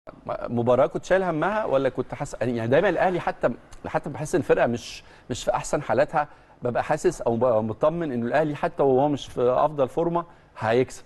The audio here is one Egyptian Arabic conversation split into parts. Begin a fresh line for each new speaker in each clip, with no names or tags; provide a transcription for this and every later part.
مباراه كنت شايل همها ولا كنت حاسس يعني دايما الاهلي حتى حتى بحس الفرقه مش مش في احسن حالاتها ببقى حاسس او ببقى مطمن انه الاهلي حتى وهو مش في افضل فورمه هيكسب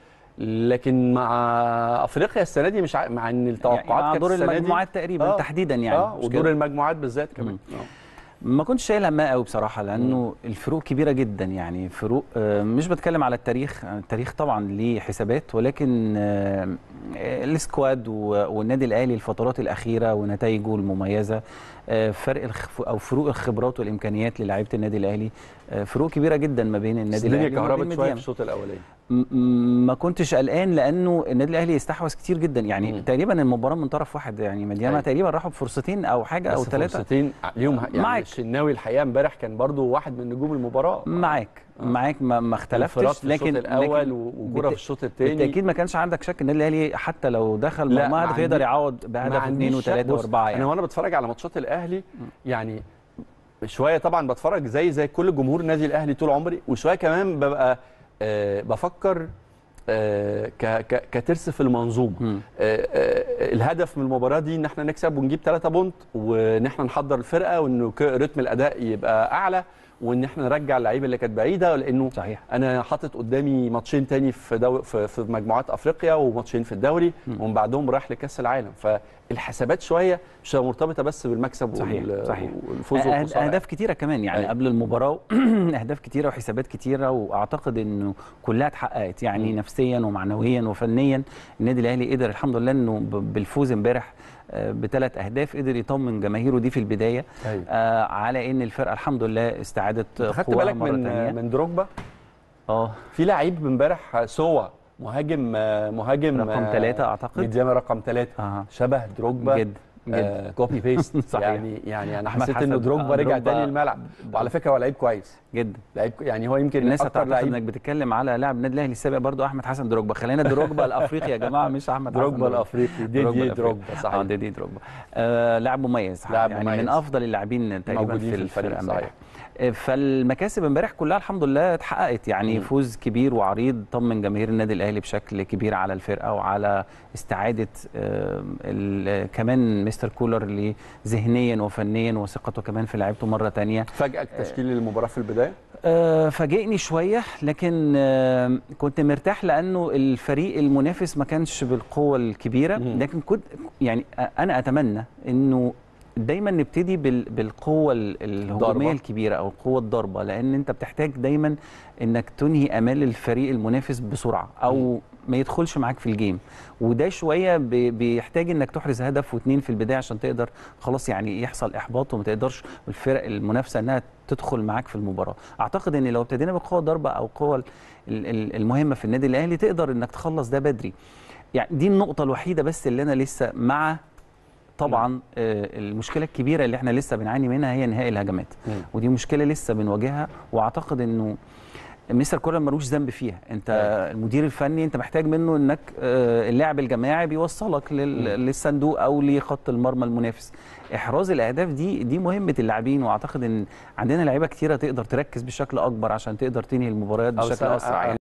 لكن مع افريقيا السنه دي مش ع... مع ان التوقعات
يعني مع
كانت
دور
السنة دي-
المجموعات تقريبا
آه.
تحديدا يعني
اه
مش
ودور
كده؟
المجموعات بالذات كمان
مم.
آه.
ما كنتش شايل همها قوي بصراحه لانه الفروق كبيره جدا يعني فروق آه، مش بتكلم على التاريخ التاريخ طبعا ليه حسابات ولكن آه، السكواد و- والنادي الاهلي الفترات الاخيره ونتائجه المميزه آه، فرق الخ- او فروق الخبرات والامكانيات للاعيبه النادي الاهلي آه، فروق كبيره جدا ما بين
بس
النادي
الدنيا
الاهلي وما بين
كهربت شويه في
ميديام.
الشوط الاولاني
م- م- ما كنتش قلقان لانه النادي الاهلي استحوذ كتير جدا يعني
مم.
تقريبا المباراه من طرف واحد يعني مدياما
أيوة.
تقريبا راحوا بفرصتين او حاجه او
بس
ثلاثه
فرصتين ليهم يعني
معاك.
الشناوي الحقيقه امبارح كان برضو واحد من نجوم المباراه
معاك
آه.
معاك ما, ما
انفراد
اختلفتش
في الشوط
لكن
الاول
لكن
وكوره
بالت-
في الشوط الثاني
بالتاكيد ما كانش عندك شك ان النادي الاهلي حتى لو دخل
لا،
مرمى
ما
هدف يقدر
عندي-
يعوض
ما
بهدف
عنديش
اثنين
شك.
وثلاثه
بص،
واربعه
انا
يعني
وانا بتفرج على ماتشات الاهلي يعني شويه طبعا بتفرج زي زي كل جمهور النادي الاهلي طول عمري وشويه كمان ببقى آه بفكر آه ك ك كترس في المنظومه
مم.
آه آه الهدف من المباراه دي ان احنا نكسب ونجيب 3 بونت وان احنا نحضر الفرقه وانه ك- رتم الاداء يبقى اعلى وان احنا نرجع اللعيبه اللي كانت بعيده لانه
صحيح
انا حاطط قدامي ماتشين تاني في دو... في, في مجموعات افريقيا وماتشين في الدوري
مم.
ومن بعدهم رايح لكاس العالم فالحسابات شويه مش هتبقى مرتبطه بس بالمكسب
صحيح،
وال...
صحيح.
والفوز
أه-
والخساره
اهداف كتيره كمان يعني
أيوة.
قبل المباراه اهداف كتيره وحسابات كتيره واعتقد انه كلها اتحققت يعني
مم.
نفسيا ومعنويا وفنيا النادي الاهلي قدر الحمد لله انه ب- بالفوز امبارح آه، بثلاث اهداف قدر يطمن جماهيره دي في البدايه
أيوة.
آه على ان الفرقه الحمد لله استعادت
أنت خدت
قواها
بالك
مره
من
ثانيه
من دروجبا
اه
في لعيب امبارح سوا مهاجم مهاجم
رقم ثلاثة اعتقد
ميدياما رقم ثلاثة
اه
شبه دروجبا
جد جد
آه كوبي بيست
صحيح.
يعني يعني انا
أحمد
حسيت
حسن.
انه دروجبا
آه،
رجع
دروجبا
تاني الملعب وعلى فكره هو لعيب كويس
جدا
لعيب يعني هو يمكن
الناس
اكتر
هتعتقد انك
لعيب
بتتكلم على لاعب النادي الاهلي السابق برضو احمد حسن دروجبا خلينا دروجبا الافريقي يا جماعه مش احمد حسن
دروجبا الافريقي دي
دروجبا
دي
الأفريقي.
دروجبا
اه
صحيح
دي دي دروجبا آه لاعب مميز
لاعب
يعني
مميز.
من افضل اللاعبين تقريبا
موجودين
في
في الفريق،
الفرقه امبارح
صحيح.
آه، فالمكاسب امبارح كلها الحمد لله اتحققت يعني
مم.
فوز كبير وعريض طمن جماهير النادي الاهلي بشكل كبير على الفرقه وعلى استعاده آه، ال- كمان مستر كولر اللي ذهنيا وفنيا وثقته كمان في لعيبته مره تانية
فاجئك تشكيل المباراه في البدايه
آه، فاجئني شويه لكن آه، كنت مرتاح لانه الفريق المنافس ما كانش بالقوه الكبيره
مم.
لكن كنت يعني آه، انا اتمنى انه دايما نبتدي بال- بالقوه ال- الهجوميه
ضربة.
الكبيره او القوه الضاربه لان انت بتحتاج دايما انك تنهي امال الفريق المنافس بسرعه او ما يدخلش معاك في الجيم وده شويه بي- بيحتاج انك تحرز هدف واثنين في البدايه عشان تقدر خلاص يعني يحصل احباط وما تقدرش الفرق المنافسه انها تدخل معاك في المباراه اعتقد ان لو ابتدينا بالقوه الضاربه او القوه ال- ال- المهمه في النادي الاهلي تقدر انك تخلص ده بدري يعني دي النقطه الوحيده بس اللي انا لسه مع طبعا آه، المشكله الكبيره اللي احنا لسه بنعاني منها هي انهاء الهجمات
مم.
ودي مشكله لسه بنواجهها واعتقد انه مستر كولر ملوش ذنب فيها انت
أيوة.
المدير الفني انت محتاج منه انك آه، اللعب الجماعي بيوصلك لل- للصندوق او لخط المرمى المنافس احراز الاهداف دي دي مهمه اللاعبين واعتقد ان عندنا لعيبه كتيره تقدر تركز بشكل اكبر عشان تقدر تنهي المباريات
أو
بشكل
سا-
اسرع يعني.